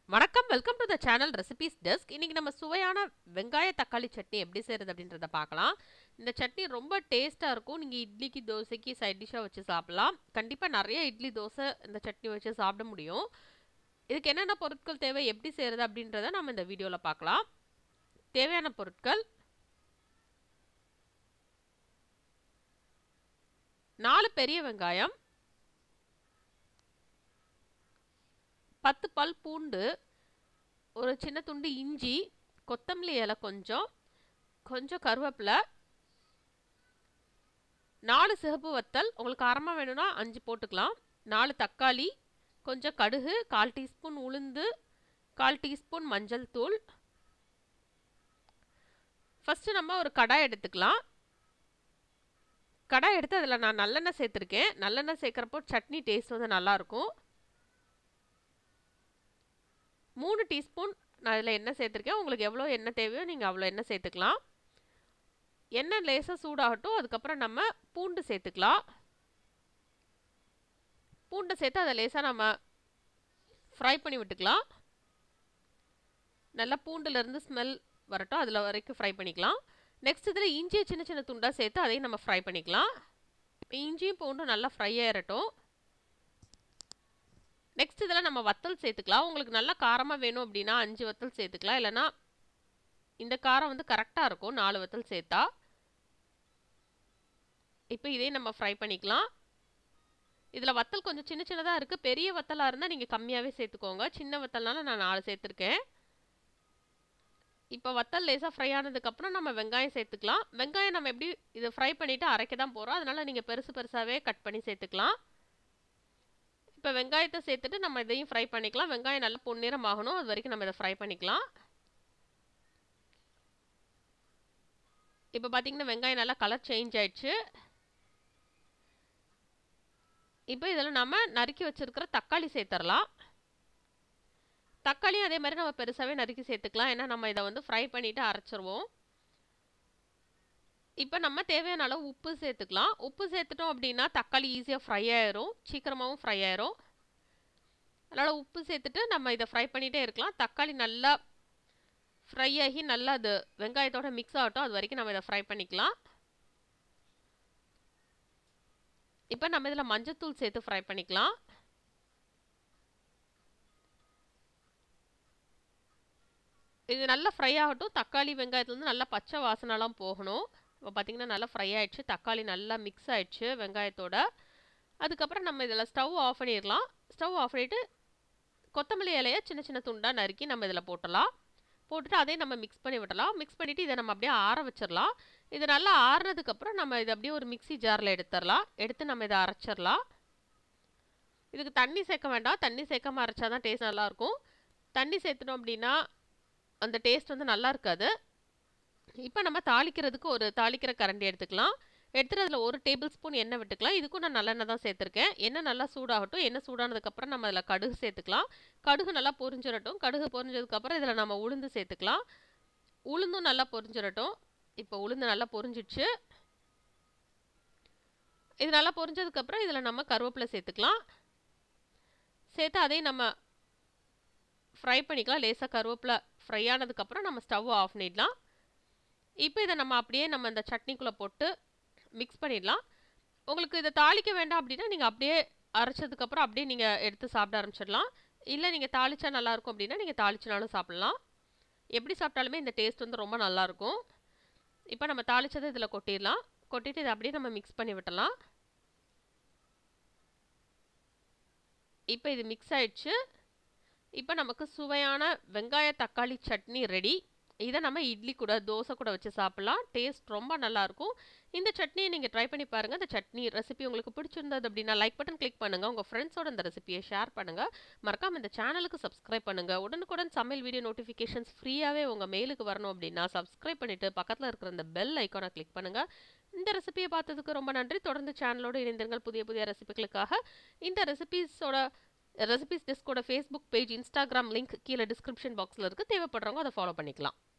வணக்கம் welcome to the channel recipes desk இன்னைக்கு நம்ம சுவையான வெங்காய தக்காளி சட்னி எப்படி செய்கிறது அப்படின்றத பார்க்கலாம் இந்த சட்னி ரொம்ப டேஸ்ட்டாக இருக்கும் நீங்கள் இட்லிக்கு தோசைக்கு சைட் டிஷ்ஷாக வச்சு சாப்பிடலாம் கண்டிப்பாக நிறைய இட்லி தோசை இந்த சட்னி வச்சு சாப்பிட முடியும் இதுக்கு என்னென்ன பொருட்கள் தேவை எப்படி செய்கிறது அப்படின்றத நம்ம இந்த வீடியோவில் பார்க்கலாம் தேவையான பொருட்கள் நாலு பெரிய வெங்காயம் பத்து பல் பூண்டு ஒரு சின்ன துண்டு இஞ்சி கொத்தமல்லி இலை கொஞ்சம் கொஞ்சம் கருவேப்பிலை நாலு சிகப்பு வத்தல் உங்களுக்கு அறமாக வேணும்னா அஞ்சு போட்டுக்கலாம் நாலு தக்காளி கொஞ்சம் கடுகு கால் டீஸ்பூன் உளுந்து கால் டீஸ்பூன் மஞ்சள் தூள் ஃபஸ்ட்டு நம்ம ஒரு கடாய் எடுத்துக்கலாம் கடாய் எடுத்து அதில் நான் நல்லெண்ணெய் சேர்த்துருக்கேன் நல்லெண்ணெய் சேர்க்குறப்போ சட்னி டேஸ்ட் வந்து நல்லாயிருக்கும் மூணு டீஸ்பூன் நான் இதில் எண்ணெய் சேர்த்துருக்கேன் உங்களுக்கு எவ்வளோ எண்ணெய் தேவையோ நீங்கள் அவ்வளோ எண்ணெய் சேர்த்துக்கலாம் எண்ணெய் லேசாக சூடாகட்டும் அதுக்கப்புறம் நம்ம பூண்டு சேர்த்துக்கலாம் பூண்டை சேர்த்து அதை லேசாக நம்ம ஃப்ரை பண்ணி விட்டுக்கலாம் நல்லா பூண்டுலேருந்து ஸ்மெல் வரட்டும் அதில் வரைக்கும் ஃப்ரை பண்ணிக்கலாம் நெக்ஸ்ட் இதில் இஞ்சியை சின்ன சின்ன துண்டாக சேர்த்து அதையும் நம்ம ஃப்ரை பண்ணிக்கலாம் இஞ்சியும் பூண்டும் நல்லா ஃப்ரை ஆயிரட்டும் நெக்ஸ்ட் இதில் நம்ம வத்தல் சேர்த்துக்கலாம் உங்களுக்கு நல்லா காரமாக வேணும் அப்படின்னா அஞ்சு வத்தல் சேர்த்துக்கலாம் இல்லைனா இந்த காரம் வந்து கரெக்டாக இருக்கும் நாலு வத்தல் சேர்த்தா இப்போ இதையும் நம்ம ஃப்ரை பண்ணிக்கலாம் இதில் வத்தல் கொஞ்சம் சின்ன சின்னதாக இருக்குது பெரிய வத்தலாக இருந்தால் நீங்கள் கம்மியாகவே சேர்த்துக்கோங்க சின்ன வத்தல்னால நான் நாலு சேர்த்துருக்கேன் இப்போ வத்தல் லேசாக ஃப்ரை ஆனதுக்கப்புறம் நம்ம வெங்காயம் சேர்த்துக்கலாம் வெங்காயம் நம்ம எப்படி இதை ஃப்ரை பண்ணிவிட்டு அரைக்க தான் போகிறோம் அதனால் நீங்கள் பெருசு பெருசாகவே கட் பண்ணி சேர்த்துக்கலாம் இப்போ வெங்காயத்தை சேர்த்துட்டு நம்ம இதையும் ஃப்ரை பண்ணிக்கலாம் வெங்காயம் நல்லா பொன்னிறம் ஆகணும் அது வரைக்கும் நம்ம இதை ஃப்ரை பண்ணிக்கலாம் இப்போ பார்த்தீங்கன்னா வெங்காயம் நல்லா கலர் சேஞ்ச் ஆயிடுச்சு இப்போ இதில் நம்ம நறுக்கி வச்சுருக்கிற தக்காளி சேர்த்துடலாம் தக்காளியும் அதே மாதிரி நம்ம பெருசாகவே நறுக்கி சேர்த்துக்கலாம் ஏன்னா நம்ம இதை வந்து ஃப்ரை பண்ணிவிட்டு அரைச்சிருவோம் இப்போ நம்ம தேவையான அளவு உப்பு சேர்த்துக்கலாம் உப்பு சேர்த்துட்டோம் அப்படின்னா தக்காளி ஈஸியாக ஃப்ரை ஆயிரும் சீக்கிரமாகவும் ஃப்ரை ஆயிரும் அதனால் உப்பு சேர்த்துட்டு நம்ம இதை ஃப்ரை பண்ணிகிட்டே இருக்கலாம் தக்காளி நல்லா ஃப்ரை ஆகி நல்லா அது வெங்காயத்தோட மிக்ஸ் ஆகட்டும் அது வரைக்கும் நம்ம இதை ஃப்ரை பண்ணிக்கலாம் இப்போ நம்ம இதில் மஞ்சத்தூள் சேர்த்து ஃப்ரை பண்ணிக்கலாம் இது நல்லா ஃப்ரை ஆகட்டும் தக்காளி வெங்காயத்துலேருந்து நல்லா பச்சை வாசனைலாம் போகணும் இப்போ பார்த்திங்கன்னா நல்லா ஃப்ரை ஆகிடுச்சு தக்காளி நல்லா மிக்ஸ் ஆகிடுச்சு வெங்காயத்தோட அதுக்கப்புறம் நம்ம இதில் ஸ்டவ் ஆஃப் பண்ணிடலாம் ஸ்டவ் ஆஃப் பண்ணிவிட்டு கொத்தமல்லி இலையை சின்ன சின்ன துண்டாக நறுக்கி நம்ம இதில் போட்டலாம் போட்டுட்டு அதையும் நம்ம மிக்ஸ் பண்ணி விடலாம் மிக்ஸ் பண்ணிவிட்டு இதை நம்ம அப்படியே ஆற வச்சிடலாம் இது நல்லா ஆறுனதுக்கப்புறம் நம்ம இதை அப்படியே ஒரு மிக்சி ஜாரில் எடுத்துடலாம் எடுத்து நம்ம இதை அரைச்சிடலாம் இதுக்கு தண்ணி சேர்க்க வேண்டாம் தண்ணி சேர்க்காம அரைச்சா தான் டேஸ்ட் நல்லாயிருக்கும் தண்ணி சேர்த்துட்டோம் அப்படின்னா அந்த டேஸ்ட் வந்து நல்லா இருக்காது இப்போ நம்ம தாளிக்கிறதுக்கு ஒரு தாளிக்கிற கரண்டி எடுத்துக்கலாம் எடுத்துகிட்டு அதில் ஒரு டேபிள் ஸ்பூன் எண்ணெய் விட்டுக்கலாம் இதுக்கும் நான் நல்லெண்ணெய் தான் சேர்த்துருக்கேன் எண்ணெய் நல்லா சூடாகட்டும் எண்ணெய் சூடானதுக்கப்புறம் நம்ம அதில் கடுகு சேர்த்துக்கலாம் கடுகு நல்லா பொரிஞ்சிடட்டும் கடுகு பொரிஞ்சதுக்கப்புறம் இதில் நம்ம உளுந்து சேர்த்துக்கலாம் உளுந்தும் நல்லா பொரிஞ்சிடட்டும் இப்போ உளுந்து நல்லா பொரிஞ்சிடுச்சு இது நல்லா பொரிஞ்சதுக்கப்புறம் இதில் நம்ம கருவேப்பிலை சேர்த்துக்கலாம் சேர்த்து அதையும் நம்ம ஃப்ரை பண்ணிக்கலாம் லேசாக கருவேப்பிலை ஃப்ரை ஆனதுக்கப்புறம் நம்ம ஸ்டவ் ஆஃப் பண்ணிடலாம் இப்போ இதை நம்ம அப்படியே நம்ம இந்த சட்னிக்குள்ளே போட்டு மிக்ஸ் பண்ணிடலாம் உங்களுக்கு இதை தாளிக்க வேண்டாம் அப்படின்னா நீங்கள் அப்படியே அரைச்சதுக்கப்புறம் அப்படியே நீங்கள் எடுத்து சாப்பிட ஆரம்பிச்சிடலாம் இல்லை நீங்கள் தாளிச்சா நல்லாயிருக்கும் அப்படின்னா நீங்கள் தாளிச்சினாலும் சாப்பிட்லாம் எப்படி சாப்பிட்டாலுமே இந்த டேஸ்ட் வந்து ரொம்ப நல்லாயிருக்கும் இப்போ நம்ம தாளித்ததை இதில் கொட்டிடலாம் கொட்டிட்டு இதை அப்படியே நம்ம மிக்ஸ் பண்ணி விட்டலாம் இப்போ இது மிக்ஸ் ஆயிடுச்சு இப்போ நமக்கு சுவையான வெங்காய தக்காளி சட்னி ரெடி இதை நம்ம இட்லி கூட தோசை கூட வச்சு சாப்பிட்லாம் டேஸ்ட் ரொம்ப நல்லாயிருக்கும் இந்த சட்னியை நீங்கள் ட்ரை பண்ணி பாருங்கள் இந்த சட்னி ரெசிபி உங்களுக்கு பிடிச்சிருந்தது அப்படின்னா லைக் பட்டன் கிளிக் பண்ணுங்கள் உங்கள் ஃப்ரெண்ட்ஸோட இந்த ரெசிபியை ஷேர் பண்ணுங்கள் மறக்காமல் இந்த சேனலுக்கு சப்ஸ்கிரைப் பண்ணுங்கள் உடனுக்குடன் சமையல் வீடியோ நோட்டிஃபிகேஷன்ஸ் ஃப்ரீயாகவே உங்கள் மெயிலுக்கு வரணும் அப்படின்னா சப்ஸ்கிரைப் பண்ணிவிட்டு பக்கத்தில் இருக்கிற இந்த பெல் ஐக்கானை கிளிக் பண்ணுங்கள் இந்த ரெசிபியை பார்த்ததுக்கு ரொம்ப நன்றி தொடர்ந்து சேனலோடு இணைந்திருங்கள் புதிய புதிய ரெசிபிகளுக்காக இந்த ரெசிபிஸோட ரெசிபிஸ் டெஸ்கோட ஃபேஸ்புக் பேஜ் இன்ஸ்டாகிராம் லிங்க் கீழே டிஸ்கிரிப்ஷன் பாக்ஸில் இருக்குது தேவைப்படுறவங்க அதை ஃபாலோ பண்ணிக்கலாம்